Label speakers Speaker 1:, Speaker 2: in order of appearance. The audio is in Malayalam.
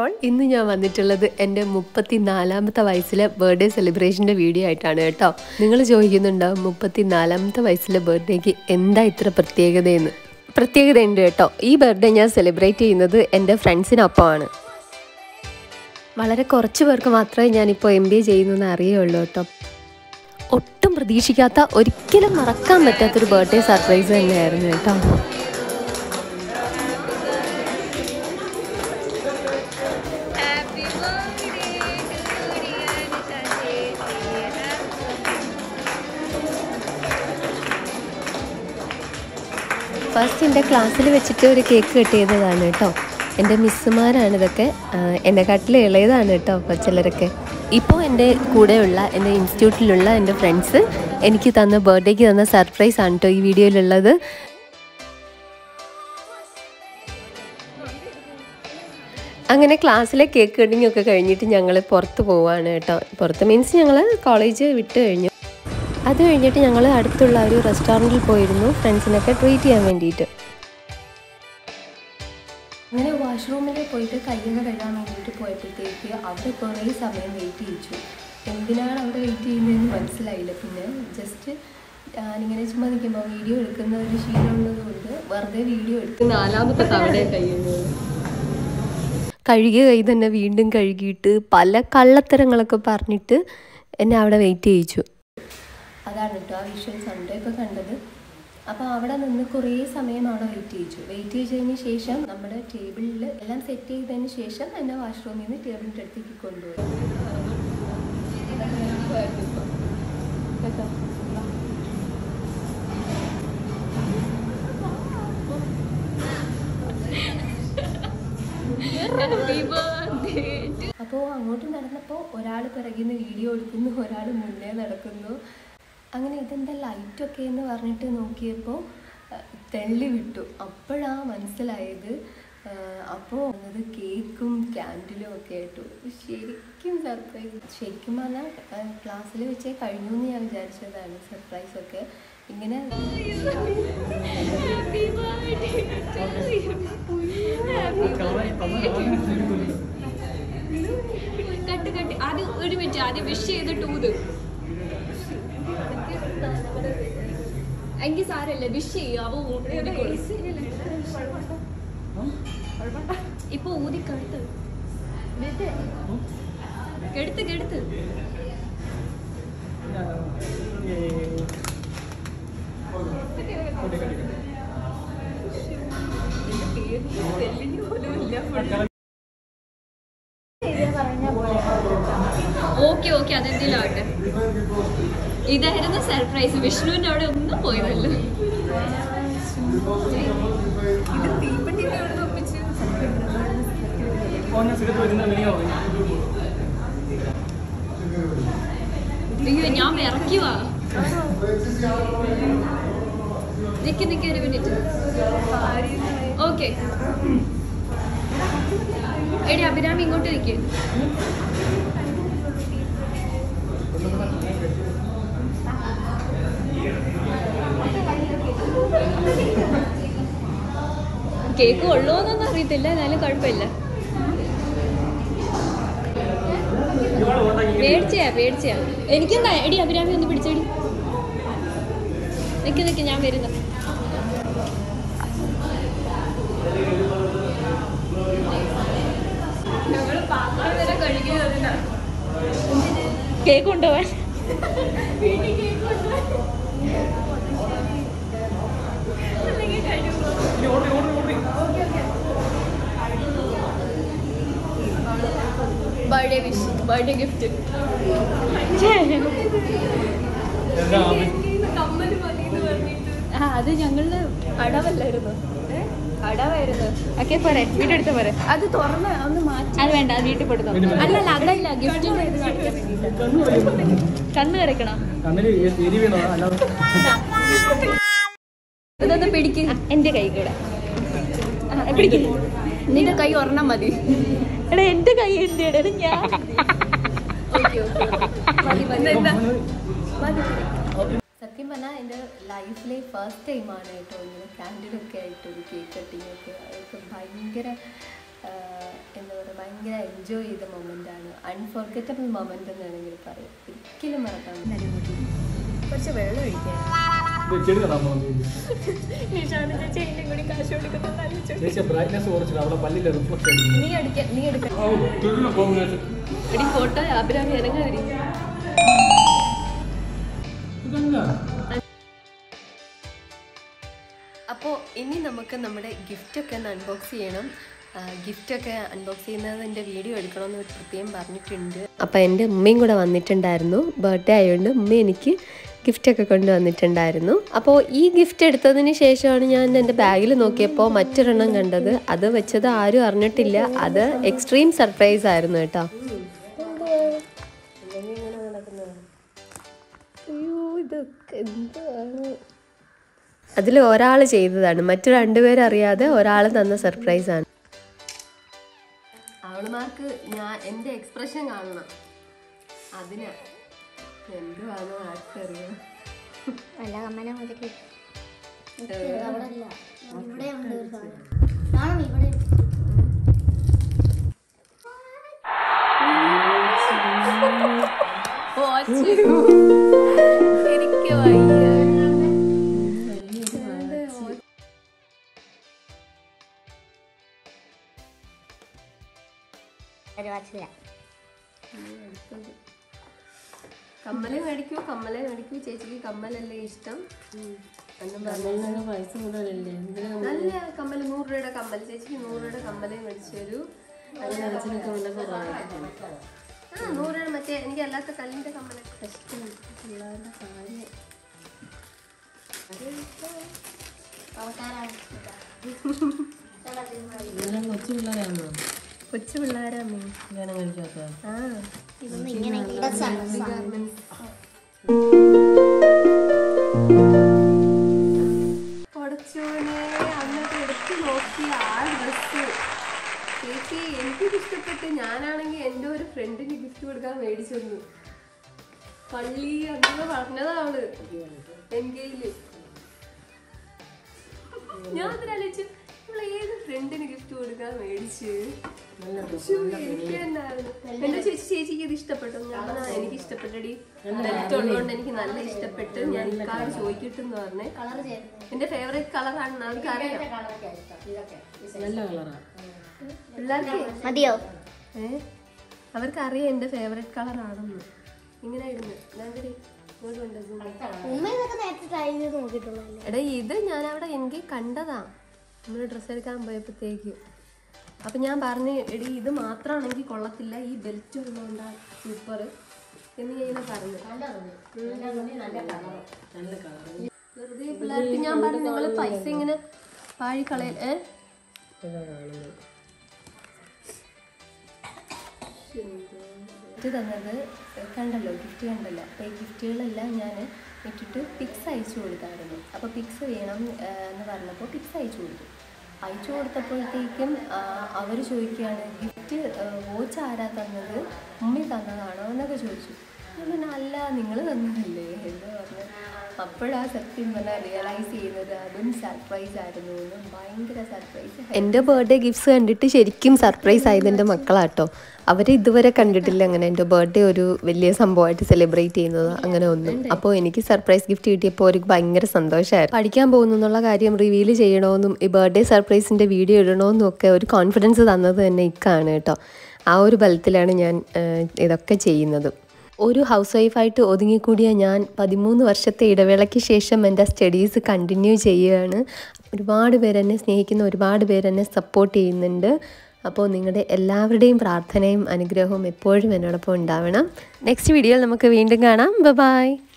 Speaker 1: ഓൾ ഇന്ന് ഞാൻ വന്നിട്ടുള്ളത് എൻ്റെ മുപ്പത്തി നാലാമത്തെ വയസ്സിലെ ബർത്ത്ഡേ സെലിബ്രേഷൻ്റെ വീഡിയോ ആയിട്ടാണ് കേട്ടോ നിങ്ങൾ ചോദിക്കുന്നുണ്ടാവും മുപ്പത്തി നാലാമത്തെ വയസ്സിലെ ബർത്ത്ഡേക്ക് എന്താ ഇത്ര പ്രത്യേകതയെന്ന് പ്രത്യേകതയുണ്ട് കേട്ടോ ഈ ബർത്ത്ഡേ ഞാൻ സെലിബ്രേറ്റ് ചെയ്യുന്നത് എൻ്റെ ഫ്രണ്ട്സിനൊപ്പമാണ് വളരെ കുറച്ച് പേർക്ക് മാത്രമേ ഞാനിപ്പോൾ എം ബി എ ചെയ്യുന്നെന്ന് അറിയുള്ളൂ കേട്ടോ ഒട്ടും പ്രതീക്ഷിക്കാത്ത ഒരിക്കലും മറക്കാൻ പറ്റാത്തൊരു ബർത്ത്ഡേ സർപ്രൈസ് തന്നെയായിരുന്നു കേട്ടോ
Speaker 2: Happy birthday to Riyan
Speaker 1: first എൻ്റെ ക്ലാസ്സിൽ വെച്ചിട്ട് ഒരു കേക്ക് കട്ട് ചെയ്തതാണ് കേട്ടോ എൻ്റെ മിസ്സുമാരാണ് ഇതൊക്കെ ആഹ് എന്നെക്കാട്ടിൽ ഇളയതാണ് കേട്ടോ അപ്പോൾ ചിലരൊക്കെ ഇപ്പോൾ എൻ്റെ കൂടെയുള്ള എൻ്റെ ഇൻസ്റ്റിറ്റ്യൂട്ടിലുള്ള എൻ്റെ ഫ്രണ്ട്സ് എനിക്ക് തന്ന ബർത്ത്ഡേക്ക് തന്ന സർപ്രൈസ് ആണ് കേട്ടോ ഈ വീഡിയോയിലുള്ളത് അങ്ങനെ ക്ലാസ്സിലെ കേക്ക് കട്ടിംഗ് ഒക്കെ കഴിഞ്ഞിട്ട് ഞങ്ങൾ പുറത്ത് പോവാണ് കേട്ടോ പുറത്ത് മീൻസ് ഞങ്ങൾ കോളേജ് വിട്ട് കഴിഞ്ഞു അത് കഴിഞ്ഞിട്ട് ഞങ്ങൾ അടുത്തുള്ള ഒരു റെസ്റ്റോറൻറ്റിൽ പോയിരുന്നു ഫ്രണ്ട്സിനൊക്കെ ട്രീറ്റ് ചെയ്യാൻ വേണ്ടിയിട്ട് അങ്ങനെ വാഷ്റൂമിൽ പോയിട്ട് കയ്യൊക്കെ കഴുകാൻ വേണ്ടിയിട്ട് പോയപ്പോഴത്തേക്ക് അവിടെ കുറേ സമയം വെയിറ്റ് ചെയ്യിച്ചു എന്തിനാണ് അവിടെ വെയിറ്റ് ചെയ്യുന്നതെന്ന് മനസ്സിലായില്ല പിന്നെ ജസ്റ്റ് ഞാനിങ്ങനെ ചുമ്മാ നിൽക്കുമ്പോൾ വീഡിയോ എടുക്കുന്ന ഒരു ശീലമുള്ളത് കൊണ്ട് വെറുതെ വീഡിയോ എടുത്ത് നാലാമത്തെ തവണ കഴിയുന്നത് കഴുകിയ കൈ തന്നെ വീണ്ടും കഴുകിയിട്ട് പല കള്ളത്തരങ്ങളൊക്കെ പറഞ്ഞിട്ട് എന്നെ അവിടെ വെയിറ്റ് ചെയ്യിച്ചു അതാണ് കേട്ടോ ആ വിഷ്വൽസ് ആണ് കേട്ടോ ഇപ്പോൾ കണ്ടത് അപ്പോൾ അവിടെ നിന്ന് കുറേ സമയം അവിടെ വെയിറ്റ് ചെയ്യിച്ചു വെയിറ്റ് ചെയ്തതിന് ശേഷം നമ്മുടെ ടേബിളിൽ എല്ലാം സെറ്റ് ചെയ്തതിന് ശേഷം എന്നെ വാഷ്റൂമിൽ നിന്ന് ടേബിളിൻ്റെ അടുത്തേക്ക് കൊണ്ടുപോയി കേട്ടോ
Speaker 2: Happy birthday to
Speaker 1: അപ്പോൾ അങ്ങോട്ട് നടന്നപ്പോൾ ഒരാൾ പിറകിൽ നിന്ന് വീഡിയോ എടുക്കുന്നു ഒരാൾ മുന്നേ നടക്കുന്നു അങ്ങനെ ഇതെന്താ ലൈറ്റൊക്കെ എന്ന് പറഞ്ഞിട്ട് നോക്കിയപ്പോൾ അഹ്, തെള്ളി വിട്ടു അപ്പോഴാണ് മനസ്സിലായത് അപ്പോൾ വന്നത് കേക്കും ക്യാൻഡിലും ഒക്കെ ആയിട്ടു ശരിക്കും സർപ്രൈസ് ശരിക്കും പറഞ്ഞാൽ ക്ലാസ്സിൽ വെച്ചേ കഴിഞ്ഞു എന്ന് ഞാൻ വിചാരിച്ചതാണ് സർപ്രൈസ് ഒക്കെ ഇങ്ങനെ
Speaker 2: Happy birthday to you. Happy birthday. Cut cut ആദ്യം ഒരു മിനിറ്റ് ആദ്യം വിഷ് ചെയ്തിട്ട് ഊത് എനിക്ക് സാരല്ല വിഷ് ചെയ്യും അവ ഊതിക്കോളും ഇപ്പൊ ഊതി കഴുത്ത് കെടുത്ത് കെടുത്ത് ഓക്കെ ഓക്കെ അതെന്തെങ്കിലും ആവട്ടെ ഇതായിരുന്നു സർപ്രൈസ് വിഷ്ണുവിന്റെ അവിടെ ഒന്നും പോയതല്ലോ അയ്യോ ഞാൻ വിറയ്ക്കുവാ നിക്ക് നിക്ക് ഒരു മിനിറ്റ് ഓക്കെ എടി അഭിരാമി ഇങ്ങോട്ട് നിക്ക് കേക്ക് കൊള്ളുമോന്നൊന്നും അറിയത്തില്ല എന്നാലും കുഴപ്പമില്ല പേടിച്ചയാ പേടിച്ചയാ എനിക്കെന്താ എടി അഭിരാമി ഒന്ന് പിടിച്ചെടി നിക്ക് നിക്ക് ഞാൻ വരുന്നു കേക്ക് കൊണ്ടുപോവാൻ ബർത്ത്ഡേ വിഷ് ബർത്ത്ഡേ ഗിഫ്റ്റ് ആ അത് ഞങ്ങളുടെ അടവല്ലായിരുന്നു അടവായിരുന്നു ഓക്കെ പോരെ വീട്ടെടുത്ത് പോരെ അത് തുറന്ന് ഒന്ന് മാറ്റി അത് വേണ്ട അത് വീട്ടിൽ കൊടുത്തോ അല്ലല്ല അതല്ല ഗിഫ്റ്റിന്റെ ഇത് കാണിക്കാൻ വേണ്ടിയിട്ട് കണ്ണ് കരക്കണം
Speaker 3: കണ്ണില് എരി വീണോ അല്ലാതെ
Speaker 2: ഇതൊന്ന് പിടിക്ക് എന്റെ കൈ കൂടെ ആ, പിടിക്ക് നിന്റെ കൈ ഒരെണ്ണം മതി എടാ എന്റെ കൈ എന്തിയുടെ ഞാൻ ഓക്കെ ഓക്കെ മതി മതി എന്താ മതി
Speaker 1: സത്യം പറഞ്ഞാൽ എൻ്റെ ലൈഫിലെ ഫസ്റ്റ് ടൈമാണ് കേട്ടോ ഇങ്ങനെ ക്യാൻഡിലൊക്കെ ആയിട്ട് ഒരു കേക്ക് കട്ടിങ് ഒക്കെ അതൊക്കെ ഭയങ്കര എന്താ പറയുക ഭയങ്കര എൻജോയ് ചെയ്ത മൊമെൻ്റാണ് അൺഫോർഗറ്റബിൾ മൊമെൻ്റ് എന്ന് വേണമെങ്കിൽ പറയും ഒരിക്കലും മറക്കാൻ പറ്റില്ല.
Speaker 2: കുറച്ച് വെള്ളം ഒഴിക്കാൻ
Speaker 3: ഇത് ചെടി നടാൻ പോകുന്നു
Speaker 2: നിഷാന് ചേച്ചി അതിന്റെ കൂടി കാശ് കൊടുക്കുന്നത് ആലോചിച്ചു
Speaker 3: ചേച്ചി ബ്രൈറ്റ്നസ് കുറച്ചില്ല അവിടെ പല്ലില്ല റിഫ്ലക്ഷൻ
Speaker 2: നീ അടിക്കാൻ നീ എടുക്കാൻ
Speaker 3: കോമ്പിനേഷൻ
Speaker 2: എടി ഫോട്ടോ അഭിരാമി ഇറങ്ങാതിരിക്കും
Speaker 3: ഇതെന്താ
Speaker 1: അപ്പോൾ ഇനി നമുക്ക് നമ്മുടെ ഗിഫ്റ്റൊക്കെ ഒന്ന് അൺബോക്സ് ചെയ്യണം ഗിഫ്റ്റൊക്കെ അൺബോക്സ് ചെയ്യുന്നതിൻ്റെ വീഡിയോ എടുക്കണമെന്ന് ഒരു പ്രത്യേകം പറഞ്ഞിട്ടുണ്ട് അപ്പോൾ എൻ്റെ ഉമ്മയും കൂടെ വന്നിട്ടുണ്ടായിരുന്നു ബർത്ത്ഡേ ആയതുകൊണ്ട് ഉമ്മ എനിക്ക് ഗിഫ്റ്റൊക്കെ കൊണ്ടുവന്നിട്ടുണ്ടായിരുന്നു അപ്പോൾ ഈ ഗിഫ്റ്റ് എടുത്തതിന് ശേഷമാണ് ഞാൻ എൻ്റെ ബാഗിൽ നോക്കിയപ്പോൾ മറ്റൊരെണ്ണം കണ്ടത് അത് വെച്ചത് ആരും അറിഞ്ഞിട്ടില്ല അത് എക്സ്ട്രീം സർപ്രൈസ് ആയിരുന്നു കേട്ടോ അയ്യോ ഇതൊക്കെ എന്താണ് അതിൽ ഒരാൾ ചെയ്തതാണ് മറ്റു രണ്ടുപേരറിയാതെ ഒരാൾ തന്ന സർപ്രൈസ് ആണ് അവളുമാർക്ക് ഞാൻ എൻ്റെ എക്സ്പ്രഷൻ കാണണം അതിനാ എന്തുവാണോ ആർക്കറിയാം
Speaker 4: വല്ല കമ്മലും അതൊക്കെ അവിടെ അല്ല ഇവിടെ ഉണ്ട് ഒരു സാധനം കാണും ഇവിടെ
Speaker 1: എനിക്ക് വയ്യ
Speaker 4: ഒരു വാച്ചില്ല
Speaker 1: കമ്മല് മേടിക്കൂ കമ്മലെ മേടിക്കൂ ചേച്ചിക്ക് കമ്മലല്ലേ ഇഷ്ടം എന്നും പറഞ്ഞു നല്ല കമ്മൽ നൂറ് രൂപയുടെ കമ്മൽ ചേച്ചിക്ക് നൂറ് രൂപയുടെ കമ്മലേ മേടിച്ചു തരൂ ആ നൂറ് രൂപ മറ്റേ എനിക്ക് അല്ലാത്ത കല്ലിന്റെ കമ്മലൊക്കെ ഇഷ്ടം പിള്ളേരുടെ കാര്യം കൊച്ചു പിള്ളേരാ ആ
Speaker 4: ഇതൊന്നും ഇങ്ങനെ
Speaker 1: പൊടച്ചോനെ അന്നൊക്കെ എടുത്ത് നോക്കി ആ ഡ്രസ്സ് ചേച്ചി എനിക്കിത് ഇഷ്ടപ്പെട്ട് ഞാനാണെങ്കിൽ എൻ്റെ ഒരു ഫ്രണ്ടിന് ഗിഫ്റ്റ് കൊടുക്കാൻ മേടിച്ചു തന്നു പള്ളി അന്നൊക്കെ പറഞ്ഞതാ അവള് എൻഗേജില് ഞാൻ അതിലാലോചിച്ചു ഇവള് ഏത് ഫ്രണ്ടിന് ഗിഫ്റ്റ് കൊടുക്കാൻ മേടിച്ച് ശ്ശോ, എനിക്ക് തന്നെയായിരുന്നു. എന്റെ ചേച്ചി ചേച്ചിക്ക് ഇത് ഇഷ്ടപ്പെട്ടു ഞാൻ പറഞ്ഞു, "ആ, എനിക്ക് ഇഷ്ടപ്പെട്ടടി ബെൽറ്റ് ഉള്ളതുകൊണ്ട് എനിക്ക് നല്ല ഇഷ്ടപ്പെട്ട് ഞാൻ ഇക്കാട് ചോദിക്കട്ടെന്ന് പറഞ്ഞേ
Speaker 4: കളർ ചെയ്ത്
Speaker 1: എന്റെ ഫേവറേറ്റ് കളറാണെന്ന് അവർക്ക് അറിയാം പിള്ളേർക്ക്
Speaker 4: മതിയോ
Speaker 1: ഏ അവർക്ക് അറിയാം എന്റെ ഫേവറേറ്റ് കളറാണെന്ന് ഇങ്ങനെ ഇരുന്ന് ഞാനൊരു ഇങ്ങോട്ട് കൊണ്ട് zoom ചെയ്ത്.
Speaker 4: ഉമ്മ ഇതൊക്കെ നേരത്തെ ട്രൈ ചെയ്ത് നോക്കിയിട്ടുള്ളതല്ലേ
Speaker 1: എടാ ഇത് ഞാൻ അവിടെ എനിക്ക് കണ്ടതാ നമ്മൾ ഡ്രസ്സ് എടുക്കാൻ പോയപ്പോഴത്തേക്ക് അപ്പം ഞാൻ പറഞ്ഞു എടി ഇത് മാത്രമാണെങ്കിൽ കൊള്ളത്തില്ല ഈ ബെൽറ്റ് ഉള്ളതുകൊണ്ടാ സൂപ്പർ എന്ന് ഞാൻ ഇങ്ങനെ പറഞ്ഞു വെറുതെ പിള്ളേർക്ക് ഞാൻ പറഞ്ഞു നിങ്ങൾ പൈസ ഇങ്ങനെ പാഴിക്കളയൽ ഏ ഇത് തന്നത് കണ്ടല്ലോ ഗിഫ്റ്റ് കണ്ടല്ലോ അപ്പോൾ ഈ ഗിഫ്റ്റുകളെല്ലാം ഞാൻ ഇട്ടിട്ട് പിക്സ് അയച്ചു കൊടുത്തായിരുന്നു അപ്പോൾ പിക്സ് വേണം ആ, എന്ന് പറഞ്ഞപ്പോൾ പിക്സ് അയച്ചു കൊടുത്തു അയച്ചു കൊടുത്തപ്പോഴത്തേക്കും അവർ ചോദിക്കുകയാണ് ഗിഫ്റ്റ് വാച്ച് ആരാ തന്നത് ഉമ്മി തന്നതാണോ എന്നൊക്കെ ചോദിച്ചു ഞാൻ പറഞ്ഞു അല്ല നിങ്ങൾ തന്നതല്ലേ എന്ന് പറഞ്ഞു അപ്പോഴാ സത്യം പറഞ്ഞാൽ റിയലൈസ് ചെയ്യുന്നത് അതും സർപ്രൈസ് ആയിരുന്നു എന്ന് ഭയങ്കര സർപ്രൈസ് എൻ്റെ ബർത്ത്ഡേ ഗിഫ്റ്റ്സ് കണ്ടിട്ട് ശരിക്കും സർപ്രൈസ് ആയത് എൻ്റെ മക്കളാട്ടോ അവർ ഇതുവരെ കണ്ടിട്ടില്ല അങ്ങനെ എൻ്റെ ബർത്ത്ഡേ ഒരു വലിയ സംഭവമായിട്ട് സെലിബ്രേറ്റ് ചെയ്യുന്നത് അങ്ങനെ ഒന്നും അപ്പോൾ എനിക്ക് സർപ്രൈസ് ഗിഫ്റ്റ് കിട്ടിയപ്പോൾ അവർക്ക് ഭയങ്കര സന്തോഷമായിരുന്നു പഠിക്കാൻ പോകുന്നു എന്നുള്ള കാര്യം റിവീൽ ചെയ്യണമെന്നും ഈ ബർത്ത്ഡേ സർപ്രൈസിൻ്റെ വീഡിയോ ഇടണമെന്നും ഒക്കെ ഒരു കോൺഫിഡൻസ് തന്നത് തന്നെ ഇക്കാണ് കേട്ടോ ആ ഒരു ബലത്തിലാണ് ഞാൻ ആ, ഇതൊക്കെ ചെയ്യുന്നത് ഒരു ഹൗസ് വൈഫായിട്ട് ഒതുങ്ങിക്കൂടിയ ഞാൻ പതിമൂന്ന് വർഷത്തെ ഇടവേളയ്ക്ക് ശേഷം എൻ്റെ സ്റ്റഡീസ് കണ്ടിന്യൂ ചെയ്യുകയാണ് ഒരുപാട് പേര് എന്നെ സ്നേഹിക്കുന്ന ഒരുപാട് പേര് എന്നെ സപ്പോർട്ട് ചെയ്യുന്നുണ്ട് അപ്പോൾ നിങ്ങളുടെ എല്ലാവരുടെയും പ്രാർത്ഥനയും അനുഗ്രഹവും എപ്പോഴും എന്നോടൊപ്പം ഉണ്ടാവണം നെക്സ്റ്റ് വീഡിയോയിൽ നമുക്ക് വീണ്ടും കാണാം ബൈ